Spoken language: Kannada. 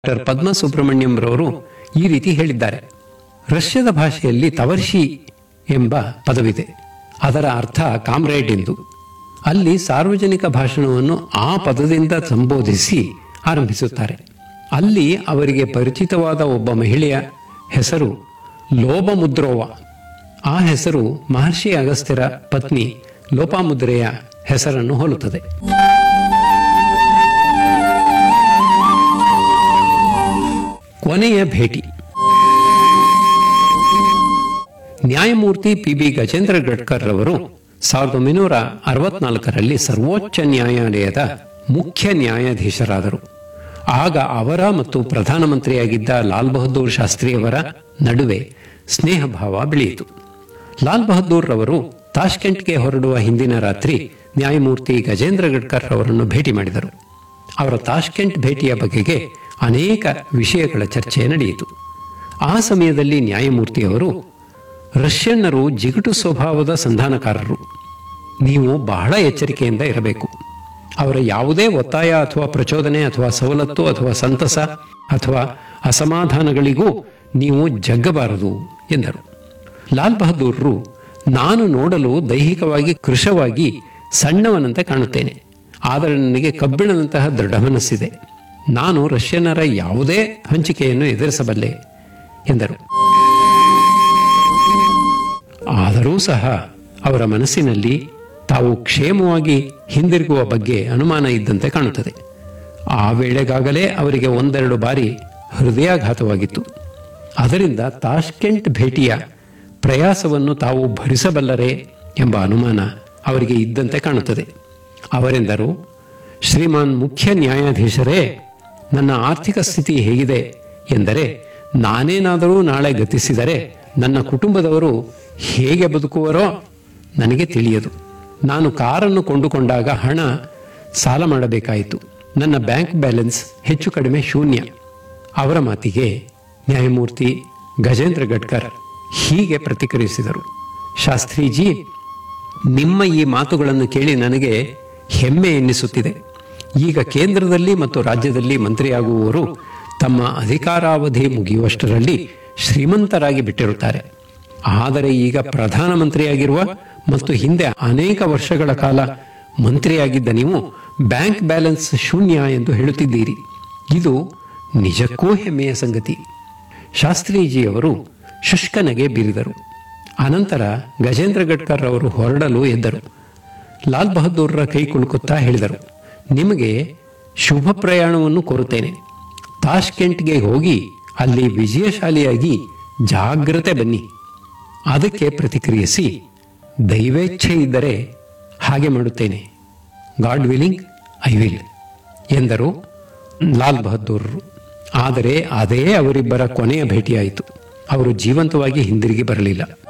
ಡಾಕ್ಟರ್ ಪದ್ಮ ಸುಬ್ರಹ್ಮಣ್ಯಂರವರು ಈ ರೀತಿ ಹೇಳಿದ್ದಾರೆ ರಷ್ಯಾದ ಭಾಷೆಯಲ್ಲಿ ತವರ್ಷಿ ಎಂಬ ಪದವಿದೆ ಅದರ ಅರ್ಥ ಕಾಮ್ರೇಡ್ ಎಂದು ಅಲ್ಲಿ ಸಾರ್ವಜನಿಕ ಭಾಷಣವನ್ನು ಆ ಪದದಿಂದ ಸಂಬೋಧಿಸಿ ಆರಂಭಿಸುತ್ತಾರೆ ಅಲ್ಲಿ ಅವರಿಗೆ ಪರಿಚಿತವಾದ ಒಬ್ಬ ಮಹಿಳೆಯ ಹೆಸರು ಲೋಬಮುದ್ರೋವ ಆ ಹೆಸರು ಮಹರ್ಷಿ ಅಗಸ್ತ್ಯರ ಪತ್ನಿ ಲೋಪಾಮುದ್ರೆಯ ಹೆಸರನ್ನು ಹೋಲುತ್ತದೆ ಕೊನೆಯ ಭೇಟಿ ನ್ಯಾಯಮೂರ್ತಿ ಪಿ ಬಿ ಗಜೇಂದ್ರ ಗಡ್ಕರ್ ರವರು ಸಾವಿರದ ಒಂಬೈನೂರ ಅರವತ್ನಾಲ್ಕರಲ್ಲಿ ಸರ್ವೋಚ್ಚ ನ್ಯಾಯಾಲಯದ ಮುಖ್ಯ ನ್ಯಾಯಾಧೀಶರಾದರು ಆಗ ಅವರ ಮತ್ತು ಪ್ರಧಾನಮಂತ್ರಿಯಾಗಿದ್ದ ಲಾಲ್ ಬಹದ್ದೂರ್ ಶಾಸ್ತ್ರಿಯವರ ನಡುವೆ ಸ್ನೇಹ ಭಾವ ಬೆಳೆಯಿತು ಲಾಲ್ ಬಹದ್ದೂರ್ ರವರು ತಾಷ್ಕೆಂಟ್ಗೆ ಹೊರಡುವ ಹಿಂದಿನ ರಾತ್ರಿ ನ್ಯಾಯಮೂರ್ತಿ ಗಜೇಂದ್ರ ಗಡ್ಕರ್ ಅವರನ್ನು ಭೇಟಿ ಮಾಡಿದರು ಅವರ ತಾಷ್ಕೆಂಟ್ ಭೇಟಿಯ ಬಗೆಗೆ ಅನೇಕ ವಿಷಯಗಳ ಚರ್ಚೆ ನಡೆಯಿತು ಆ ಸಮಯದಲ್ಲಿ ನ್ಯಾಯಮೂರ್ತಿಯವರು ರಷ್ಯನ್ನರು ಜಿಗುಟು ಸ್ವಭಾವದ ಸಂಧಾನಕಾರರು ನೀವು ಬಹಳ ಎಚ್ಚರಿಕೆಯಿಂದ ಇರಬೇಕು ಅವರ ಯಾವುದೇ ಒತ್ತಾಯ ಅಥವಾ ಪ್ರಚೋದನೆ ಅಥವಾ ಸವಲತ್ತು ಅಥವಾ ಸಂತಸ ಅಥವಾ ಅಸಮಾಧಾನಗಳಿಗೂ ನೀವು ಜಗ್ಗಬಾರದು ಎಂದರು ಲಾಲ್ ಬಹದ್ದೂರ್ರು ನಾನು ನೋಡಲು ದೈಹಿಕವಾಗಿ ಕೃಶವಾಗಿ ಸಣ್ಣವನಂತೆ ಕಾಣುತ್ತೇನೆ ಆದರೆ ನನಗೆ ಕಬ್ಬಿಣದಂತಹ ದೃಢ ಮನಸ್ಸಿದೆ ನಾನು ರಷ್ಯನ್ನರ ಯಾವುದೇ ಹಂಚಿಕೆಯನ್ನು ಎದುರಿಸಬಲ್ಲೆ ಎಂದರು ಆದರೂ ಸಹ ಅವರ ಮನಸ್ಸಿನಲ್ಲಿ ತಾವು ಕ್ಷೇಮವಾಗಿ ಹಿಂದಿರುಗುವ ಬಗ್ಗೆ ಅನುಮಾನ ಇದ್ದಂತೆ ಕಾಣುತ್ತದೆ ಆ ವೇಳೆಗಾಗಲೇ ಅವರಿಗೆ ಒಂದೆರಡು ಬಾರಿ ಹೃದಯಾಘಾತವಾಗಿತ್ತು ಅದರಿಂದ ತಾಷ್ಕೆಂಟ್ ಭೇಟಿಯ ಪ್ರಯಾಸವನ್ನು ತಾವು ಭರಿಸಬಲ್ಲರೇ ಎಂಬ ಅನುಮಾನ ಅವರಿಗೆ ಇದ್ದಂತೆ ಕಾಣುತ್ತದೆ ಅವರೆಂದರು ಶ್ರೀಮಾನ್ ಮುಖ್ಯ ನ್ಯಾಯಾಧೀಶರೇ ನನ್ನ ಆರ್ಥಿಕ ಸ್ಥಿತಿ ಹೇಗಿದೆ ಎಂದರೆ ನಾನೇನಾದರೂ ನಾಳೆ ಗತಿಸಿದರೆ ನನ್ನ ಕುಟುಂಬದವರು ಹೇಗೆ ಬದುಕುವರೋ ನನಗೆ ತಿಳಿಯದು ನಾನು ಕಾರನ್ನು ಕೊಂಡುಕೊಂಡಾಗ ಹಣ ಸಾಲ ಮಾಡಬೇಕಾಯಿತು ನನ್ನ ಬ್ಯಾಂಕ್ ಬ್ಯಾಲೆನ್ಸ್ ಹೆಚ್ಚು ಕಡಿಮೆ ಶೂನ್ಯ ಅವರ ಮಾತಿಗೆ ನ್ಯಾಯಮೂರ್ತಿ ಗಜೇಂದ್ರ ಗಡ್ಕರ್ ಹೀಗೆ ಪ್ರತಿಕ್ರಿಯಿಸಿದರು ಶಾಸ್ತ್ರೀಜಿ ನಿಮ್ಮ ಈ ಮಾತುಗಳನ್ನು ಕೇಳಿ ನನಗೆ ಹೆಮ್ಮೆ ಎನ್ನಿಸುತ್ತಿದೆ ಈಗ ಕೇಂದ್ರದಲ್ಲಿ ಮತ್ತು ರಾಜ್ಯದಲ್ಲಿ ಮಂತ್ರಿಯಾಗುವವರು ತಮ್ಮ ಅಧಿಕಾರಾವಧಿ ಮುಗಿಯುವಷ್ಟರಲ್ಲಿ ಶ್ರೀಮಂತರಾಗಿ ಬಿಟ್ಟಿರುತ್ತಾರೆ ಆದರೆ ಈಗ ಪ್ರಧಾನಮಂತ್ರಿಯಾಗಿರುವ ಮತ್ತು ಹಿಂದೆ ಅನೇಕ ವರ್ಷಗಳ ಕಾಲ ಮಂತ್ರಿಯಾಗಿದ್ದ ನೀವು ಬ್ಯಾಂಕ್ ಬ್ಯಾಲೆನ್ಸ್ ಶೂನ್ಯ ಎಂದು ಹೇಳುತ್ತಿದ್ದೀರಿ ಇದು ನಿಜಕ್ಕೂ ಹೆಮ್ಮೆಯ ಸಂಗತಿ ಶಾಸ್ತ್ರೀಜಿಯವರು ಶುಷ್ಕನಗೆ ಬೀರಿದರು ಅನಂತರ ಗಜೇಂದ್ರ ಗಡ್ಕರ್ ಅವರು ಹೊರಡಲು ಎದ್ದರು ಲಾಲ್ ಬಹದ್ದೂರ್ರ ಕೈ ಕುಲುಕುತ್ತಾ ಹೇಳಿದರು ನಿಮಗೆ ಶುಭ ಪ್ರಯಾಣವನ್ನು ಕೋರುತ್ತೇನೆ ತಾಷ್ಕೆಂಟ್ಗೆ ಹೋಗಿ ಅಲ್ಲಿ ವಿಜಯಶಾಲಿಯಾಗಿ ಜಾಗ್ರತೆ ಬನ್ನಿ ಅದಕ್ಕೆ ಪ್ರತಿಕ್ರಿಯಿಸಿ ದೈವೇಚ್ಛೆ ಇದ್ದರೆ ಹಾಗೆ ಮಾಡುತ್ತೇನೆ ಗಾಡ್ ವಿಲಿಂಗ್ ಐ ವಿಲ್ ಎಂದರು ಲಾಲ್ ಬಹದ್ದೂರ್ರು ಆದರೆ ಅದೇ ಅವರಿಬ್ಬರ ಕೊನೆಯ ಭೇಟಿಯಾಯಿತು ಅವರು ಜೀವಂತವಾಗಿ ಹಿಂದಿರುಗಿ ಬರಲಿಲ್ಲ